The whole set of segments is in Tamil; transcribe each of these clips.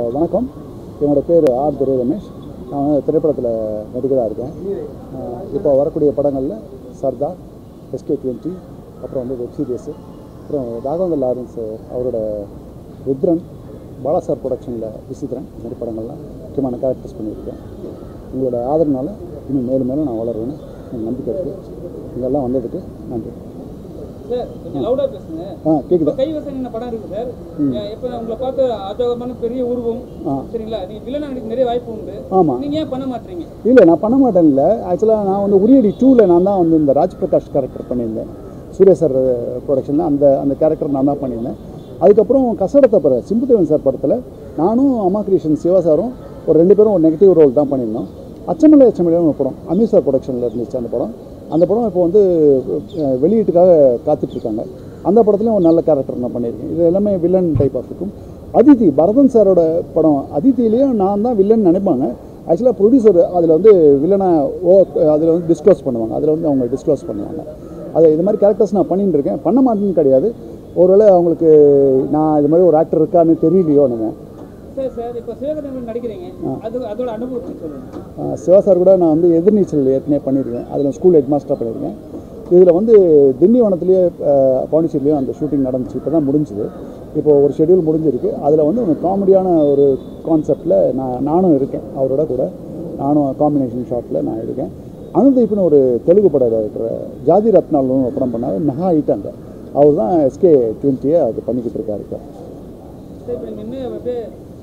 வணக்கம் என்னோட பேர் ஆர் துரை ரமேஷ் நான் வந்து திரைப்படத்தில் நடிகராக இருக்கேன் அஹ் இப்போ வரக்கூடிய படங்களில் சர்தார் எஸ்கே டுவெண்ட்டி அப்புறம் வந்து வெப் சீரியஸு அப்புறம் ராகவந்தர் லாரன்ஸ் அவரோட ருத்ரன் பாலாசார் ப்ரொடக்ஷனில் விசித்திரன் இந்த மாதிரி படங்கள்லாம் முக்கியமான கேரக்டர்ஸ் பண்ணியிருக்கேன் உங்களோட ஆதரவுனால இன்னும் மேலும் மேலும் நான் வளருவேன்னு எனக்கு நம்பிக்கை இருக்குது இதெல்லாம் வந்ததுக்கு நன்றி சார் கொஞ்சம் லவுடா பேசுங்க ஆ கேட்குதா கைவசம் படம் இருக்கு சார் இப்போ உங்களை பார்த்து அஜோகமான பெரிய உருவம் ஆ. சரிங்களா நீங்க வில்லனா நடிக்க நிறைய வாய்ப்பு உண்டு ஆமாம் நீங்க ஏன் பண்ண மாட்டீங்க இல்லை நான் பண்ண மாட்டேன் இல்லை ஆக்சுவலாக நான் வந்து உரியடி டூவில் நான் தான் வந்து இந்த ராஜ் பிரகாஷ் கேரக்டர் பண்ணியிருந்தேன் சூர்யா சார் ப்ரொடக்ஷனில் அந்த அந்த கேரக்டர் நான் தான் பண்ணியிருந்தேன் அதுக்கப்புறம் கசடத்தப்பற சிம்புதேவன் சார் படத்தில் நானும் அம்மா கிருஷ்ணன் சிவா சாரும் ஒரு ரெண்டு பேரும் ஒரு நெகட்டிவ் ரோல் தான் பண்ணியிருந்தோம் அச்சமலை அச்சமலைன்னு ஒரு படம் அமீர் சார் ப்ரொடக்ஷனில் இருந்துச்சு அந்த படம் அந்த படம் இப்போ வந்து அஹ், வெளியீட்டுக்காக காத்துட்ருக்காங்க அந்த படத்துலையும் ஒரு நல்ல கேரக்டர் நான் பண்ணியிருக்கேன் இது எல்லாமே வில்லன் டைப் ஆஃப் இருக்கும் அதித்தி பரதன் சாரோட படம் அதித்தியிலையும் நான் தான் வில்லன் நினைப்பாங்க ஆக்சுவலாக ப்ரொடியூசர் அதில் வந்து வில்லனை ஓ அதில் வந்து டிஸ்க்ளோஸ் பண்ணுவாங்க அதில் வந்து அவங்க டிஸ்க்ளோஸ் பண்ணுவாங்க அது இது மாதிரி கேரக்டர்ஸ் நான் பண்ணிட்டு இருக்கேன் பண்ண மாட்டேன்னு கிடையாது ஒருவேளை அவங்களுக்கு நான் இது மாதிரி ஒரு ஆக்டர் இருக்கான்னு தெரியலையோ நம்ம சார் சார் இப்போ சிவகங்கை நடிக்கிறீங்க அது அதோட அனுபவத்தை சொல்லுங்க ஆஹ் சிவா சார் கூட நான் வந்து எதிர்நீச்சல் ஏற்கனவே பண்ணியிருக்கேன் அதில் ஸ்கூல் ஹெட் மாஸ்டராக பண்ணியிருக்கேன் இதில் வந்து திண்டிவனத்துலேயே ஆஹ் பாண்டிச்சேரியிலையும் அந்த ஷூட்டிங் நடந்துச்சு இப்போ தான் முடிஞ்சுது இப்போ ஒரு ஷெட்யூல் முடிஞ்சிருக்கு அதில் வந்து ஒரு காமெடியான ஒரு கான்செப்டில் நான் நானும் இருக்கேன் அவரோட கூட நானும் காம்பினேஷன் ஷாட்டில் நான் இருக்கேன் அனுதீப்னு ஒரு தெலுங்கு படம் இருக்கிற ஜாதி ரத்னால்னு ஒரு படம் பண்ணார் மெகா ஆயிட்டாங்க அவர் தான் எஸ்கே டுவெண்ட்டியை அது பண்ணிக்கிட்டு இருக்காரு இப்போ சார் இப்போ நீங்கள் என்ன அப்படியே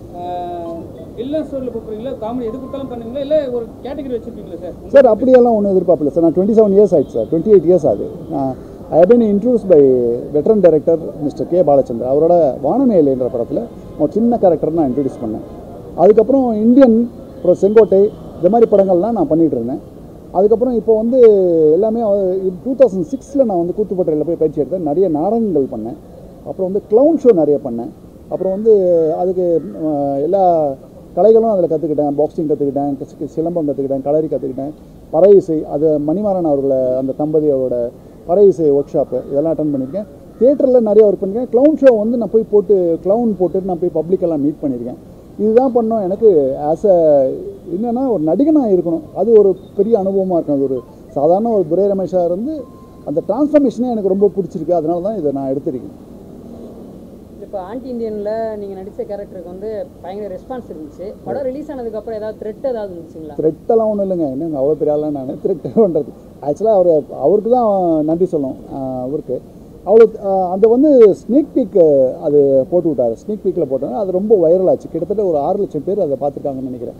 வில்லன் ஸ்டோரியில் போகிறீங்களா காமெடி எது கொடுத்தாலும் பண்ணுவீங்களா இல்லை ஒரு கேட்டகரி வச்சுருப்பீங்களா சார் சார் அப்படியெல்லாம் ஒன்றும் எதிர்பார்க்கல சார் நான் டுவெண்ட்டி செவன் இயர்ஸ் ஆயிடுச்சு சார் டுவெண்ட்டி எயிட் இயர்ஸ் ஆகுது I have been introduced by veteran director Mr K Balachander அவரோட வானமேலைன்ற படத்தில் ஒரு சின்ன கேரக்டர் நான் இன்ட்ரடியூஸ் பண்ணேன் அதுக்கப்புறம் இந்தியன் அப்புறம் செங்கோட்டை இந்த மாதிரி படங்கள்லாம் நான் பண்ணிகிட்டு இருந்தேன் அதுக்கப்புறம் இப்போ வந்து எல்லாமே டூ தௌசண்ட் சிக்ஸில் நான் வந்து கூத்துப்பட்டையில் போய் பயிற்சி எடுத்தேன் நிறைய நாடகங்கள் பண்ணேன் அப்புறம் வந்து க்ளவுன் ஷோ நிறைய பண்ணேன் அப்புறம் வந்து அதுக்கு அஹ், எல்லா கலைகளும் அதில் கற்றுக்கிட்டேன் பாக்ஸிங் கற்றுக்கிட்டேன் சிலம்பம் கற்றுக்கிட்டேன் களரி கற்றுக்கிட்டேன் பறை இசை அது மணிமாறன் அவர்களை அந்த தம்பதியோட பறை இசை ஒர்க் ஷாப்பு இதெல்லாம் அட்டன் பண்ணியிருக்கேன் தியேட்டரில் நிறைய ஒர்க் பண்ணியிருக்கேன் க்ளவுன் ஷோ வந்து நான் போய் போட்டு க்ளவுன் போட்டு நான் போய் பப்ளிக்கெல்லாம் மீட் பண்ணியிருக்கேன் இதுதான் பண்ணோம் எனக்கு ஆஸ் அ என்னென்னா ஒரு நடிகனாக இருக்கணும் அது ஒரு பெரிய அனுபவமாக இருக்கும் அது ஒரு சாதாரண ஒரு துரை ரமேஷாக இருந்து அந்த டிரான்ஸ்ஃபர்மேஷனே எனக்கு ரொம்ப பிடிச்சிருக்கு அதனால தான் இதை நான் எடுத்திருக்கேன் இப்போ ஆன்டி இந்தியனில் நீங்கள் நடித்த கேரக்டருக்கு வந்து பயங்கர ரெஸ்பான்ஸ் இருந்துச்சு படம் ரிலீஸ் ஆனதுக்கப்புறம் ஏதாவது த்ரெட் ஏதாவது இருந்துச்சுங்களா த்ரெட்டெல்லாம் ஒன்றும் இல்லைங்க என்னங்க அவ்வளோ பெரிய ஆளாக நான் த்ரெட் பண்ணுறது ஆக்சுவலாக அவர் அவருக்கு தான் நன்றி சொல்லணும் ஆஹ் அவருக்கு அவ்வளோ ஆஹ் அந்த வந்து ஸ்னீக் பீக் அது போட்டு விட்டார் ஸ்னீக் பீக்கில் போட்டாங்க அது ரொம்ப வைரல் ஆச்சு கிட்டத்தட்ட ஒரு ஆறு லட்சம் பேர் அதை பார்த்துருக்காங்கன்னு நினைக்கிறேன்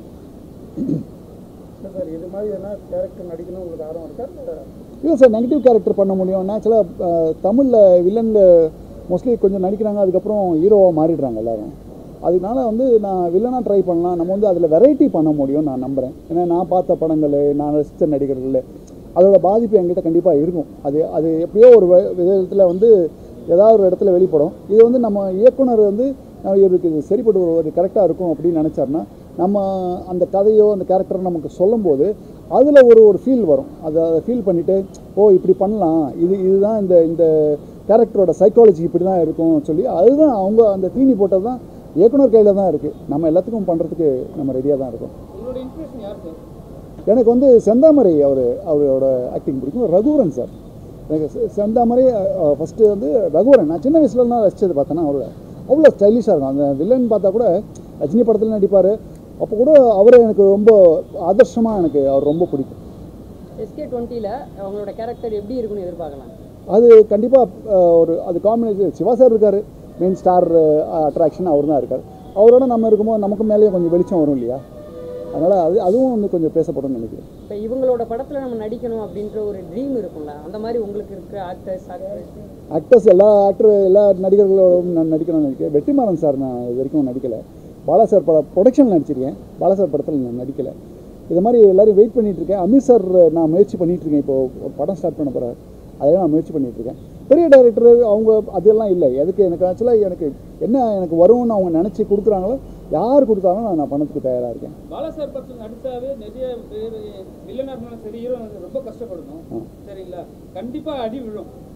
சார் இது மாதிரி என்ன கேரக்டர் நடிக்கணும் உங்களுக்கு ஆர்வம் இருக்கா இல்லை இல்லை சார் நெகட்டிவ் கேரக்டர் பண்ண முடியும் நேச்சுரலாக தமிழில் வில்லனில் மோஸ்ட்லி கொஞ்சம் நடிக்கிறாங்க அதுக்கப்புறம் ஹீரோவாக மாறிடுறாங்க எல்லாரும் அதனால வந்து நான் வில்லனாக ட்ரை பண்ணலாம் நம்ம வந்து அதில் வெரைட்டி பண்ண முடியும் நான் நம்புகிறேன் ஏன்னா நான் பார்த்த படங்கள் நான் ரசித்த நடிகர்கள் அதோட பாதிப்பு என்கிட்ட கண்டிப்பாக இருக்கும் அது அது எப்படியோ ஒரு வ- விதத்தில் வந்து ஏதாவது ஒரு இடத்துல வெளிப்படும் இது வந்து நம்ம இயக்குனர் வந்து நான் இவருக்கு இது சரிப்பட்டு ஒரு- ஒரு கரெக்டாக இருக்கும் அப்படின்னு நினச்சாருன்னா நம்ம அந்த கதையோ அந்த கேரக்டரை நமக்கு சொல்லும்போது அதில் ஒரு ஒரு ஃபீல் வரும் அதை அதை ஃபீல் பண்ணிவிட்டு ஓ இப்படி பண்ணலாம் இது இதுதான் இந்த இந்த கேரக்டரோட சைக்காலஜி இப்படி தான் இருக்கும் சொல்லி அதுதான் அவங்க அந்த தீனி போட்டது தான் இயக்குனர் கையில் தான் இருக்குது நம்ம எல்லாத்துக்கும் பண்ணுறதுக்கு நம்ம ரெடியாக தான் இருக்கோம் உங்களோட இன்ஸ்பிரேஷன் யார் சார் எனக்கு வந்து செந்தாமரை அவர் அவரோட ஆக்டிங் பிடிக்கும் ரகுவரன் சார் எனக்கு செ- செந்தாமரை ஃபஸ்ட்டு வந்து ரகுவரன் நான் சின்ன வயசுலலாம் ரசிச்சது பார்த்தேன்னா அவர் அவ்வளோ ஸ்டைலிஷாக இருக்கும் அந்த வில்லன் பார்த்தா கூட ரஜினி படத்தில் நடிப்பார் அப்போ கூட அவர் எனக்கு ரொம்ப ஆதர்ஷமாக எனக்கு அவர் ரொம்ப பிடிக்கும் எஸ்கே டுவெண்ட்டியில் அவங்களோட கேரக்டர் எப்படி இருக்குன்னு எதிர்பார்க்கலாம் அது கண்டிப்பாக ஒரு அது காம்பினேஷன் சிவா சார் இருக்கார் மெயின் ஸ்டார் அட்ராக்ஷன் அவர் தான் இருக்கார் அவரோட நம்ம இருக்கும்போது நமக்கு மேலேயும் கொஞ்சம் வெளிச்சம் வரும் இல்லையா அதனால் அது அதுவும் வந்து கொஞ்சம் பேசப்படும்னு நினைக்கிறேன் இப்போ இவங்களோட படத்தில் நம்ம நடிக்கணும் அப்படின்ற ஒரு ட்ரீம் இருக்கும்ல அந்த மாதிரி உங்களுக்கு இருக்கிற ஆக்டர்ஸ் ஆக்டர்ஸ் ஆக்டர்ஸ் எல்லா ஆக்டர் எல்லா நடிகர்களோடும் நான் நடிக்கணும்னு நினைக்கிறேன் வெற்றிமாறன் சார் நான் இது வரைக்கும் நடிக்கலை பாலா சார் பட ப்ரொடக்ஷன் நடிச்சிருக்கேன் பாலா சார் படத்தில் நான் நடிக்கலை இது மாதிரி எல்லாரும் வெயிட் பண்ணிட்டு இருக்கேன் அமீர் சார் நான் முயற்சி பண்ணிட்டு இருக்கேன் இப்போ ஒரு படம் ஸ்டார்ட் பண்ண போகிறேன் அதெல்லாம் நான் முயற்சி பண்ணிட்டு இருக்கேன் பெரிய டைரக்டர் அவங்க அதெல்லாம் இல்லை எதுக்கு எனக்கு ஆக்சுவலாக எனக்கு என்ன எனக்கு வரும்னு அவங்க நினச்சி கொடுக்குறாங்களோ யார் கொடுத்தாலும் நான் நான் பணத்துக்கு தயாராக இருக்கேன் பாலா சார் படத்தில் நடிச்சாவே நிறைய பேர் வில்லனாக இருந்தாலும் சரி ஹீரோ ரொம்ப கஷ்டப்படணும் சரிங்களா கண்டிப்பாக அடி விழும்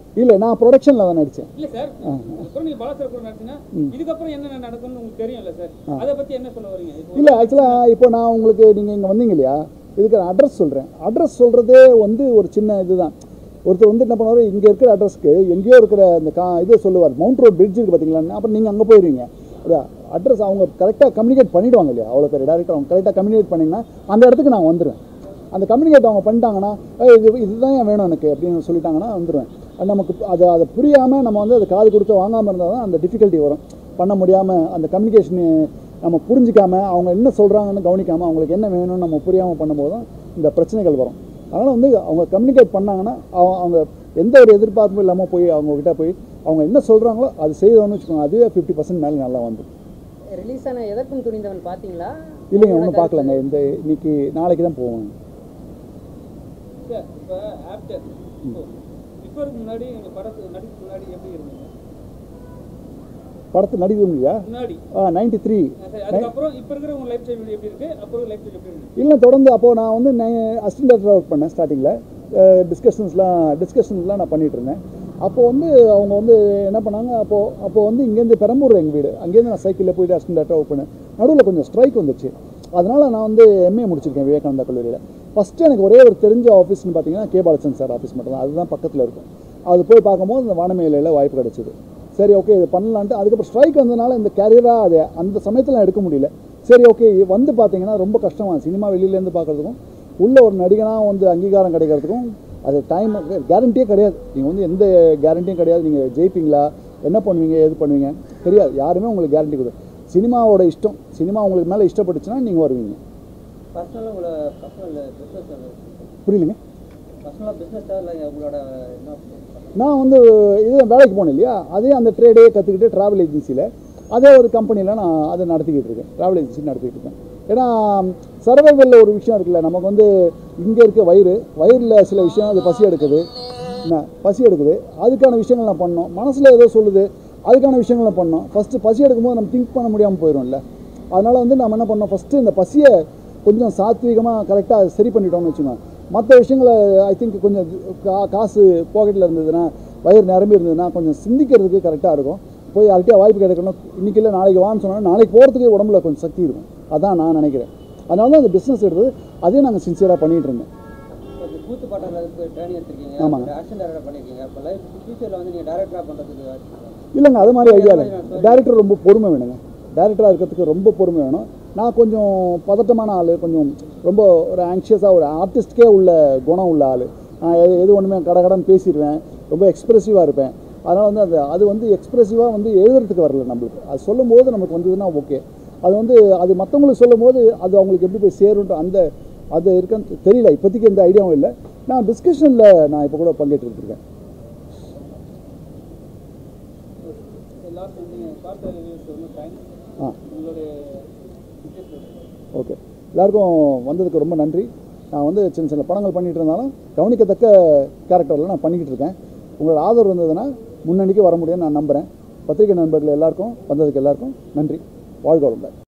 இல்லை நான் ப்ரொடக்ஷனில் தான் நடித்தேன் இல்ல சார் அப்புறம் நீங்க பாலாசர் கூட நடத்தினா இதுக்கப்புறம் என்ன நடக்கும்னு உங்களுக்கு தெரியும்ல சார் அதை பத்தி என்ன சொல்ல வரீங்க இப்போ இல்லை ஆக்சுவலாக இப்போ நான் உங்களுக்கு நீங்கள் இங்கே வந்தீங்க இல்லையா இதுக்கு அட்ரஸ் சொல்கிறேன் அட்ரஸ் சொல்கிறதே வந்து ஒரு சின்ன இதுதான் ஒருத்தர் வந்து என்ன பண்ணுவார் இங்கே இருக்கிற அட்ரஸ்க்கு எங்கேயோ இருக்கிற அந்த கா இது சொல்லுவார் மவுண்ட் ரோட் பிரிட்ஜ் இருக்குது பார்த்தீங்களா அப்புறம் நீங்கள் அங்கே போயிருவீங்க அட்ரஸ் அவங்க கரெக்டாக கம்யூனிகேட் பண்ணிடுவாங்க இல்லையா அவ்வளோ பேர் டேரக்டர் அவங்க கரெக்டாக கம்யூனிகேட் பண்ணிங்கன்னா அந்த இடத்துக்கு நான் வந்துடுவேன் அந்த கம்யூனிகேட் அவங்க பண்ணிட்டாங்கன்னா "ஏய், இது இதுதான் ஏன் வேணும் எனக்கு அப்படின்னு சொல்லிட்டாங்கன்னா வந்துடுவேன் அது நமக்கு அது அதை புரியாமல் நம்ம வந்து அதை காது கொடுத்து வாங்காமல் இருந்தால் தான் அந்த டிஃபிகல்ட்டி வரும் பண்ண முடியாமல் அந்த கம்யூனிகேஷன் நம்ம புரிஞ்சிக்காம அவங்க என்ன சொல்கிறாங்கன்னு கவனிக்காமல் அவங்களுக்கு என்ன வேணும்னு நம்ம புரியாமல் பண்ணும்போது தான் இந்த பிரச்சனைகள் வரும் அதனால் வந்து அவங்க கம்யூனிகேட் பண்ணாங்கன்னா அவங்க அவங்க எந்த ஒரு எதிர்பார்ப்பும் இல்லாமல் போய் அவங்க கிட்ட போய் அவங்க என்ன சொல்கிறாங்களோ அது செய்தோன்னு வச்சுக்கோங்க அதுவே ஃபிஃப்டி பர்சன்ட் மேலே நல்லா வந்துடும் ரிலீஸ் ஆன எதற்கும் துணிந்தவன் பார்த்தீங்களா இல்லைங்க ஒன்றும் பார்க்கலங்க இந்த இன்னைக்கு நாளைக்கு தான் போவோம் சார் இப்போ ஆஃப்டர் பிஃபோருக்கு முன்னாடி எங்க படத்துக்கு நடிக்க முன்னாடி எப்படி இருந்தீங்க படத்து நடிக்கும் இல்லையா முன்னாடி நைன்டி த்ரீ சரி, அதுக்கப்புறம் இப்போ இருக்கிற உங்க லைஃப் ஸ்டைல் எப்படி இருக்கு அப்புறம் லைஃப் ஸ்டைல் எப்படி இருக்கு இல்லை தொடர்ந்து அப்போது நான் வந்து அசிஸ்டன்ட் டேரக்டராக ஒர்க் பண்ணேன் ஸ்டார்டிங்கில் டிஸ்கஷன்ஸ்லாம் டிஸ்கஷன்ஸ்லாம் நான் பண்ணிட்டு இருந்தேன் அப்போ வந்து அவங்க வந்து என்ன பண்ணாங்க அப்போது அப்போ வந்து இங்கேருந்து பெரம்பூர் எங்கள் வீடு அங்கேருந்து நான் சைக்கிளில் போயிட்டு அசிஸ்டன்ட் டேரக்டராக ஒர்க் பண்ணேன் நடுவில் கொஞ்சம் ஸ்ட்ரைக் வந்துச்சு அதனால் நான் வந்து எம்ஏ முடிச்சிருக்கேன் விவேகானந்தா கல்லூரியில் ஃபஸ்ட்டு எனக்கு ஒரே ஒரு தெரிஞ்ச ஆஃபீஸ்னு பார்த்தீங்கன்னா கே பாலச்சந்த் சார் ஆஃபீஸ் மட்டும் தான் அதுதான் பக்கத்தில் இருக்கும் அது போய் பார்க்கும்போது இந்த வானமேலையில் வாய்ப்பு கிடச்சிது சரி ஓகே இது பண்ணலான்ட்டு அதுக்கப்புறம் ஸ்ட்ரைக் வந்ததுனால இந்த கேரியராக அது அந்த சமயத்தில் நான் எடுக்க முடியல சரி ஓகே வந்து பார்த்தீங்கன்னா ரொம்ப கஷ்டமாக சினிமா வெளியிலேருந்து பார்க்குறதுக்கும் உள்ள ஒரு நடிகனாக வந்து அங்கீகாரம் கிடைக்கிறதுக்கும் அது டைம் கேரண்டியே கிடையாது நீங்கள் வந்து எந்த கேரண்டியும் கிடையாது நீங்கள் ஜெயிப்பீங்களா என்ன பண்ணுவீங்க எது பண்ணுவீங்க தெரியாது யாருமே உங்களுக்கு கேரண்டி கொடு சினிமாவோட இஷ்டம் சினிமா உங்களுக்கு மேலே இஷ்டப்பட்டுச்சுன்னா நீங்கள் வருவீங்க பர்சனலாக உங்களோட பர்சனல் பிஸ்னஸ் புரியலங்க பர்சனலாக பிஸ்னஸ் இல்லை உங்களோட என்ன நான் வந்து இது வேலைக்கு போனேன் இல்லையா அதே அந்த ட்ரேடே கற்றுக்கிட்டு ட்ராவல் ஏஜென்சியில் அதே ஒரு கம்பெனியில் நான் அதை நடத்திக்கிட்டு இருக்கேன் ட்ராவல் ஏஜென்சி நடத்திக்கிட்டு இருக்கேன் ஏன்னா சர்வைவலில் ஒரு விஷயம் இருக்குல்ல நமக்கு வந்து இங்கே இருக்க வயிறு வயிறில் சில விஷயம் அது பசி எடுக்குது என்ன பசி எடுக்குது அதுக்கான விஷயங்கள் நான் பண்ணோம் மனசில் ஏதோ சொல்லுது அதுக்கான விஷயங்கள் நான் பண்ணோம் ஃபஸ்ட்டு பசி எடுக்கும்போது நம்ம திங்க் பண்ண முடியாமல் போயிடும்ல அதனால் வந்து நம்ம என்ன பண்ணோம் ஃபஸ்ட்டு இந்த பசியை கொஞ்சம் சாத்வீகமாக கரெக்டாக சரி பண்ணிட்டோம்னு வச்சுக்கோங்க மற்ற விஷயங்களை ஐ திங்க் கொஞ்சம் கா காசு பாக்கெட்டில் இருந்ததுன்னா வயிறு நிரம்பி இருந்ததுன்னா கொஞ்சம் சிந்திக்கிறதுக்கு கரெக்டாக இருக்கும் போய் யார்கிட்டயா வாய்ப்பு கிடைக்கணும் இன்றைக்கி இல்லை நாளைக்கு வான்னு சொன்னால் நாளைக்கு போகிறதுக்கு உடம்புல கொஞ்சம் சக்தி இருக்கும் அதான் நான் நினைக்கிறேன் அதனால தான் அந்த பிஸ்னஸ் எடுத்தது அதையும் நாங்கள் சின்சியராக பண்ணிகிட்டு இருந்தேன் இப்போ கூத்து பாட்டங்களுக்கு ட்ரைனிங் எடுத்திருக்கீங்க ஆமாங்க. ஆக்ஷன் டேரக்டர் பண்ணியிருக்கீங்க இப்போ லைஃப் ஃபியூச்சரில் வந்து நீங்கள் டேரக்டராக பண்ணுறதுக்கு இல்லைங்க அது மாதிரி ஐடியா இல்லை டேரக்டர் ரொம்ப பொறுமை வேணுங்க டேரக்டராக இருக்கிறதுக்கு ரொம்ப பொறுமை வேணும் நான் கொஞ்சம் பதட்டமான ஆள் கொஞ்சம் ரொம்ப ஒரு ஆங்ஷியஸாக ஒரு ஆர்டிஸ்ட்கே உள்ள குணம் உள்ள ஆள் நான் எது எது ஒன்றுமே கடகடன்னு பேசிடுவேன் ரொம்ப எக்ஸ்ப்ரெசிவாக இருப்பேன் அதனால் வந்து அது அது வந்து எக்ஸ்ப்ரெசிவாக வந்து எழுதுறதுக்கு வரல நம்மளுக்கு அது சொல்லும்போது நமக்கு வந்ததுன்னா ஓகே அது வந்து அது மற்றவங்களுக்கு சொல்லும்போது அது அவங்களுக்கு எப்படி போய் சேருன்ற அந்த அது இருக்கான்னு தெரியல இப்போதைக்கு எந்த ஐடியாவும் இல்லை நான் டிஸ்கஷனில் நான் இப்போ கூட பங்கேற்றுருக்கேன் லாஸ்ட் வந்து பார்த்த ரிவ்யூஸ் ரொம்ப தேங்க்ஸ் ஆ உங்களுடைய ஓகே எல்லாருக்கும் வந்ததுக்கு ரொம்ப நன்றி நான் வந்து சின்ன சின்ன படங்கள் பண்ணிகிட்டு இருந்தாலும் கவனிக்கத்தக்க கேரக்டரில் நான் பண்ணிக்கிட்டு இருக்கேன் உங்களோட ஆதரவு இருந்ததுன்னா முன்னணிக்கு வர முடியும்னு நான் நம்புகிறேன் பத்திரிகை நண்பர்கள் எல்லாருக்கும் வந்ததுக்கு எல்லாருக்கும் நன்றி வாழ்க வளமுடன்